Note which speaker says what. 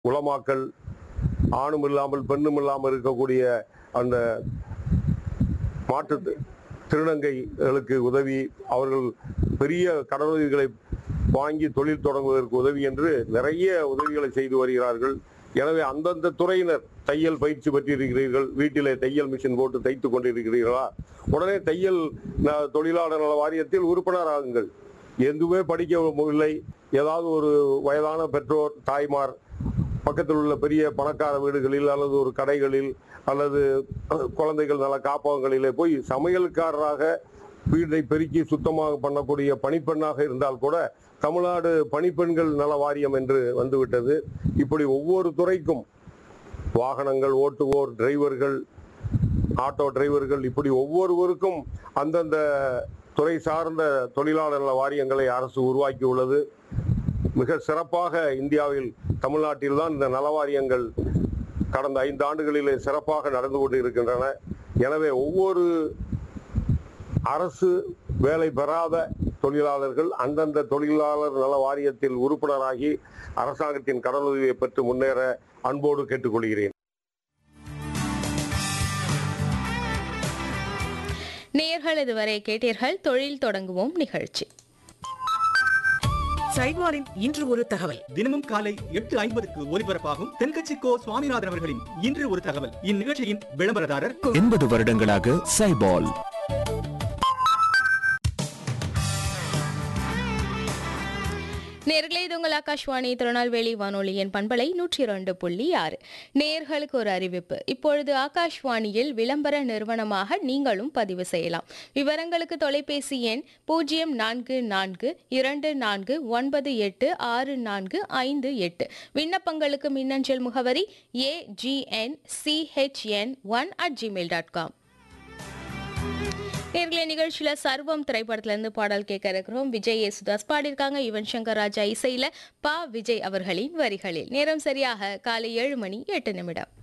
Speaker 1: உலமாக்கல் ஆணும் இல்லாமல் பெண்ணும் இல்லாமல் இருக்கக்கூடிய அந்த மாற்று திருநங்கைகளுக்கு உதவி அவர்கள் பெரிய கடனுதவிகளை வாங்கி தொழில் தொடங்குவதற்கு உதவி என்று நிறைய உதவிகளை செய்து வருகிறார்கள் எனவே அந்தந்த துறையினர் தையல் பயிற்சி பெற்றிருக்கிறீர்கள் வீட்டிலே தையல் மிஷின் போட்டு தைத்து கொண்டிருக்கிறீர்களா உடனே தையல் ந- தொழிலாளர் நல வாரியத்தில் உறுப்பினர் ஆகுங்கள் எதுவுமே படிக்கவில்லை ஏதாவது ஒரு வயதான பெற்றோர் தாய்மார் பக்கத்தில் உள்ள பெரிய பணக்கார வீடுகளில் அல்லது ஒரு கடைகளில் அல்லது அஹ், குழந்தைகள் நல காப்பகங்களிலே போய் சமையல்காரராக வீட்டை பெருக்கி சுத்தமாக பண்ணக்கூடிய பணிப்பெண்ணாக இருந்தால் கூட தமிழ்நாடு பணிப்பெண்கள் நல வாரியம் என்று வந்துவிட்டது இப்படி ஒவ்வொரு துறைக்கும் வாகனங்கள் ஓட்டுவோர் டிரைவர்கள் ஆட்டோ டிரைவர்கள் இப்படி ஒவ்வொருவருக்கும் அந்தந்த துறை சார்ந்த தொழிலாளர் நல வாரியங்களை அரசு உருவாக்கி உள்ளது மிக சிறப்பாக இந்தியாவில் தமிழ்நாட்டில் தான் இந்த நலவாரியங்கள் கடந்த ஐந்து ஆண்டுகளிலே சிறப்பாக நடந்து கொண்டு இருக்கின்றன எனவே ஒவ்வொரு அரசு வேலை பெறாத தொழிலாளர்கள் அந்தந்த தொழிலாளர் நல வாரியத்தில் உறுப்பினராகி அரசாங்கத்தின் கடனுதவியை பெற்று முன்னேற அன்போடு கேட்டுக்கொள்கிறேன்
Speaker 2: நேயர்கள் இதுவரை கேட்டீர்கள் தொழில் தொடங்குவோம் நிகழ்ச்சி
Speaker 3: சைவாரின் இன்று ஒரு தகவல்
Speaker 4: தினமும் காலை எட்டு ஐம்பதுக்கு ஒலிபரப்பாகும் தென்கட்சி கோ சுவாமிநாதன் அவர்களின் இன்று ஒரு தகவல் இந்நிகழ்ச்சியின் விளம்பரதாரர்
Speaker 5: எண்பது வருடங்களாக சைபால்
Speaker 2: நேர்களே இது உங்கள் ஆகாஷ்வாணி திருநெல்வேலி வானொலியின் பண்பலை நூற்றி இரண்டு புள்ளி ஆறு நேர்களுக்கு ஒரு அறிவிப்பு இப்பொழுது ஆகாஷ்வாணியில் விளம்பர நிறுவனமாக நீங்களும் பதிவு செய்யலாம் விவரங்களுக்கு தொலைபேசி எண் பூஜ்ஜியம் நான்கு நான்கு இரண்டு நான்கு ஒன்பது எட்டு ஆறு நான்கு ஐந்து எட்டு விண்ணப்பங்களுக்கு மின்னஞ்சல் முகவரி A G N C H N one at Gmail dot com நேர்களை நிகழ்ச்சியில சர்வம் திரைப்படத்துல இருந்து பாடல் கேட்க இருக்கிறோம் விஜய் யேசுதாஸ் பாடியிருக்காங்க யுவன் சங்கர் ராஜா இசையில பா விஜய் அவர்களின் வரிகளில் நேரம் சரியாக காலை ஏழு மணி எட்டு நிமிடம்